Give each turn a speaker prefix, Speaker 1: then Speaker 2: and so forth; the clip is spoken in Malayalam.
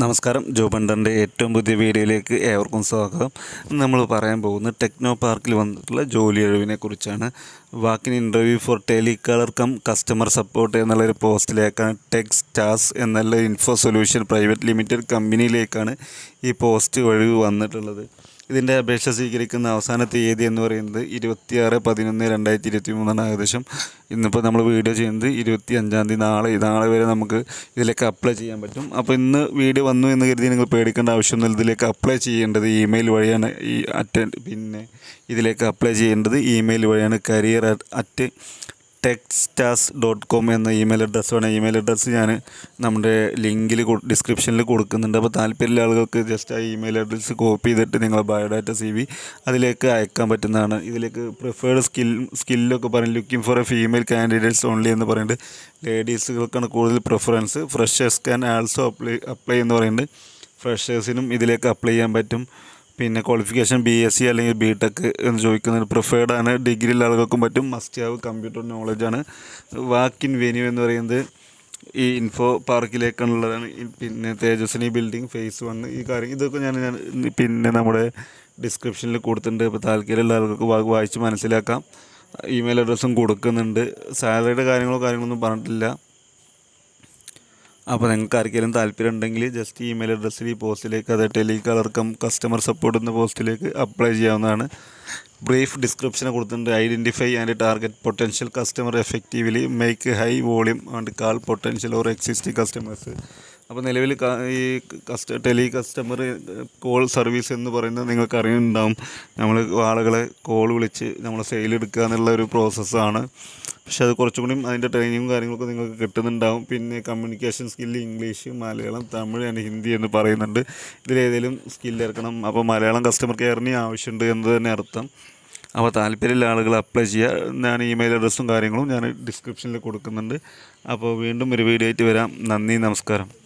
Speaker 1: നമസ്കാരം ജോബണ്ടറിൻ്റെ ഏറ്റവും പുതിയ വീഡിയോയിലേക്ക് ഏവർക്കും സ്വാഗതം ഇന്ന് നമ്മൾ പറയാൻ പോകുന്നത് ടെക്നോ പാർക്കിൽ വന്നിട്ടുള്ള ജോലി ഒഴിവിനെ കുറിച്ചാണ് walk in interview for telecaller cum customer support എന്നുള്ളൊരു പോസ്റ്റിലേക്കാണ് ടെക് സ്റ്റാർസ് എന്നുള്ള ഇൻഫോ സൊല്യൂഷൻ പ്രൈവറ്റ് ലിമിറ്റഡ് കമ്പനിയിലേക്കാണ് ഈ പോസ്റ്റ് ഒഴിവ് വന്നിട്ടുള്ളത് ഇതിൻ്റെ അപേക്ഷ സ്വീകരിക്കുന്ന അവസാന തീയതി എന്ന് പറയുന്നത് ഇരുപത്തിയാറ് പതിനൊന്ന് രണ്ടായിരത്തി ഇരുപത്തി മൂന്നാണ് ഏകദേശം ഇന്നിപ്പോൾ നമ്മൾ വീഡിയോ ചെയ്യുന്നത് ഇരുപത്തി അഞ്ചാം തീയതി നാളെ നാളെ വരെ നമുക്ക് ഇതിലേക്ക് അപ്ലൈ ചെയ്യാൻ പറ്റും അപ്പോൾ ഇന്ന് വീഡിയോ വന്നു എന്ന് കരുതി നിങ്ങൾ പേടിക്കേണ്ട ആവശ്യമൊന്നുമില്ല ഇതിലേക്ക് അപ്ലൈ ചെയ്യേണ്ടത് ഇമെയിൽ വഴിയാണ് ഈ അറ്റൻഡ് പിന്നെ ഇതിലേക്ക് അപ്ലൈ ചെയ്യേണ്ടത് ഇമെയിൽ വഴിയാണ് career at techstars dot com എന്ന ഇമെയിൽ അഡ്രസ്സാണ് ഇമെയിൽ അഡ്രസ്സ് ഞാൻ നമ്മുടെ ലിങ്കിൽ ഡിസ്ക്രിപ്ഷനിൽ കൊടുക്കുന്നുണ്ട് അപ്പോൾ താല്പര്യമുള്ള ആളുകൾക്ക് ജസ്റ്റ് ആ ഇമെയിൽ അഡ്രസ്സ് കോപ്പി ചെയ്തിട്ട് നിങ്ങളെ ബയോഡാറ്റ സി വി അതിലേക്ക് അയക്കാൻ പറ്റുന്നതാണ് ഇതിലേക്ക് പ്രിഫേർഡ് സ്കിൽ സ്കില്ലൊക്കെ പറയും looking for a female candidates only എന്ന് പറയുന്നുണ്ട് ലേഡീസുകൾക്കാണ് കൂടുതൽ preference freshers can also apply apply എന്ന് പറയുന്നുണ്ട് ഫ്രഷേഴ്സിനും ഇതിലേക്ക് അപ്ലൈ ചെയ്യാൻ പറ്റും പിന്നെ ക്വാളിഫിക്കേഷൻ ബി എസ് സി അല്ലെങ്കിൽ ബി ടെക് എന്ന് ചോദിക്കുന്നത് പ്രിഫേർഡ് ആണ് ഡിഗ്രിയിലുള്ള ആളുകൾക്കും പറ്റും മസ്റ്റ് ഹാവ് കമ്പ്യൂട്ടർ നോളജാണ് വാക്ക് ഇൻ വെന്യൂ എന്ന് പറയുന്നത് ഈ ഇൻഫോ പാർക്കിലേക്കുള്ളതാണ് ഈ പിന്നെ തേജസ്വിനി ബിൽഡിംഗ് ഫേസ് വൺ ഈ കാര്യം ഇതൊക്കെ ഞാൻ ഞാൻ പിന്നെ നമ്മുടെ ഡിസ്ക്രിപ്ഷനിൽ കൊടുത്തിട്ടുണ്ട് ഇപ്പോൾ താല്പര്യമുള്ള ആളുകൾക്ക് വാ- വായിച്ച് മനസ്സിലാക്കാം ഇമെയിൽ അഡ്രസ്സും കൊടുക്കുന്നുണ്ട് സാലറിയുടെ കാര്യങ്ങളോ കാര്യങ്ങളൊന്നും പറഞ്ഞിട്ടില്ല അപ്പോൾ നിങ്ങൾക്ക് ആർക്കെങ്കിലും താല്പര്യം ഉണ്ടെങ്കിൽ ജസ്റ്റ് ഇമെയിൽ അഡ്രസ്സിൽ ഈ പോസ്റ്റിലേക്ക് അത് ടെലികളർ കം കസ്റ്റമർ സപ്പോർട്ട് എന്ന പോസ്റ്റിലേക്ക് അപ്ലൈ ചെയ്യാവുന്നതാണ് ബ്രീഫ് ഡിസ്ക്രിപ്ഷൻ കൊടുത്തിട്ടുണ്ട് identify and target potential customer effectively make high volume and call potential or existing customers അപ്പോൾ നിലവിൽ ക- ഈ കസ്റ്റ ടെലി കസ്റ്റമർ കോൾ സർവീസ് എന്ന് പറയുന്നത് നിങ്ങൾക്ക് അറിയുന്നുണ്ടാവും നമ്മൾ ആളുകളെ കോൾ വിളിച്ച് നമ്മൾ സെയിൽ എടുക്കുക എന്നുള്ള ഒരു പ്രോസസ്സാണ് പക്ഷെ അത് കുറച്ചും കൂടി അതിൻ്റെ ട്രെയിനിങ്ങും കാര്യങ്ങളൊക്കെ നിങ്ങൾക്ക് കിട്ടുന്നുണ്ടാവും പിന്നെ communication skill English Malayalam Tamil and Hindi എന്ന് പറയുന്നുണ്ട് ഇതിലേതെങ്കിലും സ്കില്ല് ഇറക്കണം അപ്പോൾ മലയാളം കസ്റ്റമർ കെയറിന് ആവശ്യമുണ്ട് എന്ന് തന്നെ അർത്ഥം അപ്പോൾ താല്പര്യമുള്ള ആളുകൾ അപ്ലൈ ചെയ്യുക ഞാൻ ഇമെയിൽ അഡ്രസ്സും കാര്യങ്ങളും ഞാൻ ഡിസ്ക്രിപ്ഷനിൽ കൊടുക്കുന്നുണ്ട് അപ്പോൾ വീണ്ടും ഒരു വീഡിയോ ആയിട്ട് വരാം നന്ദി നമസ്കാരം